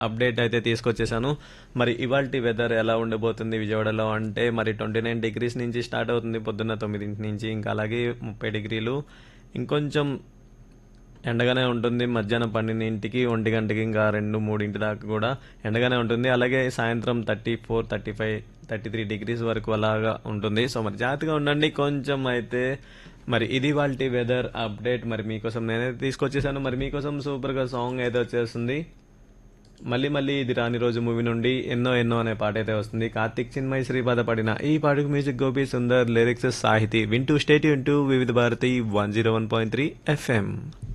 update అయితే తీసుకొచ్చేసాను మరి ఇవాల్టి వెదర్ ఎలా ఉండబోతుంది విజయవాడలో అంటే మరి ట్వంటీ నైన్ డిగ్రీస్ నుంచి స్టార్ట్ అవుతుంది పొద్దున్న తొమ్మిదింటి నుంచి ఇంకా అలాగే ముప్పై డిగ్రీలు ఇంకొంచెం ఎండగానే ఉంటుంది మధ్యాహ్నం పన్నెండింటికి ఒంటి గంటకి ఇంకా రెండు మూడింటి దాకా కూడా ఎండగానే ఉంటుంది అలాగే సాయంత్రం thirty four thirty five thirty three degrees వరకు అలాగా ఉంటుంది సో మరి జాగ్రత్తగా ఉండండి కొంచెం అయితే మరి ఇది వాళ్ళ వెదర్ అప్డేట్ మరి మీకోసం నేనైతే తీసుకొచ్చేసాను మరి మీకోసం సూపర్గా సాంగ్ అయితే వచ్చేస్తుంది మళ్ళీ మళ్ళీ ఇది రాని రోజు మూవీ నుండి ఎన్నో ఎన్నో అనే పాట అయితే వస్తుంది కార్తిక్ చిన్మయ్ శ్రీపాద పడిన ఈ పాటకు మ్యూజిక్ గోపి సుందర్ లిరిక్స్ సాహితీ వింటూ స్టేట్ వింటూ Vividh Bharati one zero one point three FM